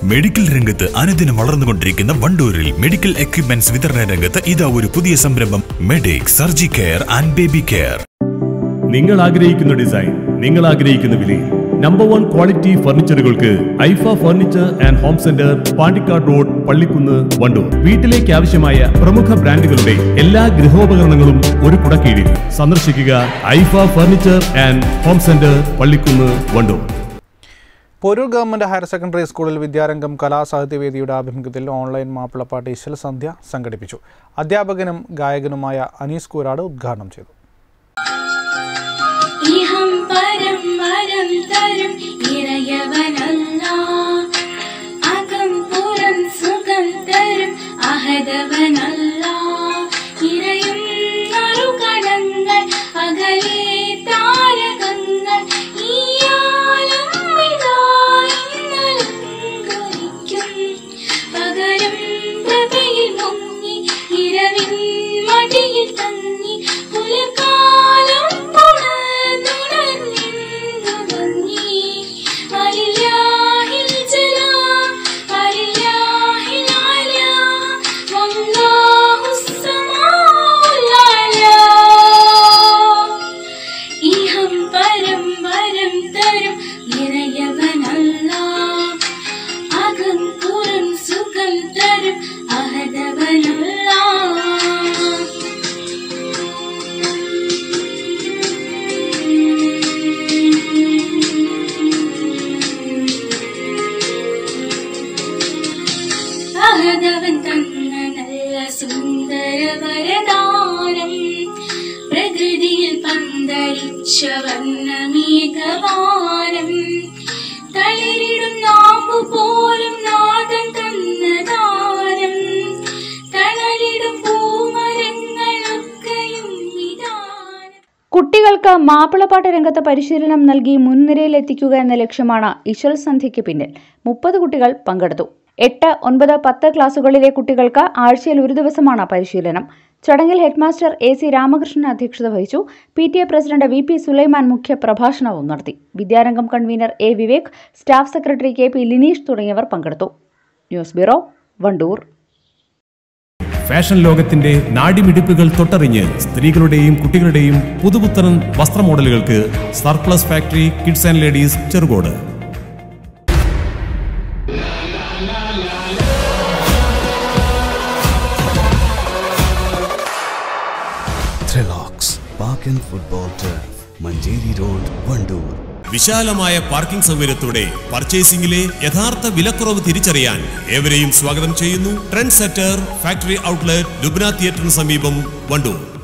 Medical രംഗത്ത് അനുദിനം വളർന്നുകൊണ്ടിരിക്കുന്ന വണ്ടൂരിൽ മെഡിക്കൽ എക്യുപ്മെന്റ്സ് വിതരണ രംഗത്ത് ഇതാ ഒരു പുതിയ സംരംഭം medic surgi care and baby care നിങ്ങൾ ആഗ്രഹിക്കുന്ന ഡിസൈൻ നിങ്ങൾ ആഗ്രഹിക്കുന്ന വിലയിൽ നമ്പർ വൺ ക്വാളിറ്റി ഫർണിച്ചറുകൾക്ക് Aifa furniture and home centre Pandikkad road Pallikkunnu Wandoor വീട്ടിലേക്ക് ആവശ്യമായ പ്രമുഖ ബ്രാൻഡുകളുടെ എല്ലാ ഗൃഹോപകരണങ്ങളും ഒരു കുടക്കീഴിൽ സന്ദർശിക്കുക Aifa furniture and home centre Pallikkunnu Wandoor Poroor government higher secondary സ്കൂളിൽ വിദ്യാരംഗം കലാസാഹിത്യവേദിയുടെ ആഭിമുഖ്യത്തിൽ ഓൺലൈൻ മാപ്പിളപ്പാട്ട് ഇശൽ സന്ധ്യ സംഘടിപ്പിച്ചു അധ്യാപകനും ഗായകനുമായ അനീസ് കൂരാട് ഉദ്ഘാടനം ചെയ്തു ഇഹം പരം വരം തരും ഇറയവനല്ല അകം പുറം സുഖം തരും അഹദവനല്ല ഇറയും നറുകണങ്ങൾ അകലെ താരകങ്ങൾ ഈയാലും വിതായി നൽകുരിക്കും പകരം പ്രഭയിൽ മുങ്ങി ഇരവിൻ മടിയിൽ തങ്ങി പുലർക്കാലം പുണർന്നുണർന്നിന്നു ഭംഗി വലില്ലാഹിൽ ജലാം വലില്ലാഹിൽ ആലാ വല്ലാഹുസ് സമാഉൽ ആലാ ഇഹം പരം വരം തരും ഇറയവനല്ല അകം പുറം സുഖം തരും അഹദവനല്ല അഹദവൻ തന്ന നല്ല സുന്ദര വരദാനം പ്രകൃതിയിൽ പന്തലിച്ച വർണ്ണമേഘവാനം തളിരിടും നാമ്പു പോലും നാദം തന്ന ദാനം തണലിടും പൂമരങ്ങളൊക്കെയും വിധാനം കുട്ടികൾക്ക് മാപ്പിളപ്പാട്ട് രംഗത്ത് പരിശീലനം നൽകി മുൻനിരയിലെത്തിക്കുക എന്ന ലക്ഷ്യമാണ് ഇശൽ സന്ധ്യയ്ക്ക് പിന്നിൽ മുപ്പത് കുട്ടികൾ പങ്കെടുത്തു എട്ട് ഒൻപത് പത്ത് ക്ലാസുകളിലെ കുട്ടികൾക്ക് ആഴ്ചയിൽ ഒരു ദിവസമാണ് പരിശീലനം ചടങ്ങിൽ ഹെഡ്മാസ്റ്റർ എ സി രാമകൃഷ്ണൻ അധ്യക്ഷത വഹിച്ചു P T A president V P Sulaiman മുഖ്യ പ്രഭാഷണവും നടത്തി Vidyarangam convener A Vivek staff secretary K P Lineesh തുടങ്ങിയവർ പങ്കെടുത്തു ന്യൂസ് ബ്യൂറോ വണ്ടൂർ ഫാഷൻ ലോകത്തിന്റെ നാടിമിടിപ്പുകൾ തൊട്ടറിഞ്ഞ് സ്ത്രീകളുടെയും കുട്ടികളുടെയും പുതുപുത്തൻ വസ്ത്ര മോഡലുകൾക്ക് surplus factory kids and ladies Cherukode Thrillocks Park and Football Turf, Manjeri Road, Vandoor. വിശാലമായ പാർക്കിംഗ് സൗകര്യത്തോടെ പർച്ചേസിംഗിലെ യഥാർത്ഥ വിലക്കുറവ് തിരിച്ചറിയാൻ ഏവരെയും സ്വാഗതം ചെയ്യുന്നു trend setter factory outlet Lubna തിയേറ്ററിന് സമീപം വണ്ടൂർ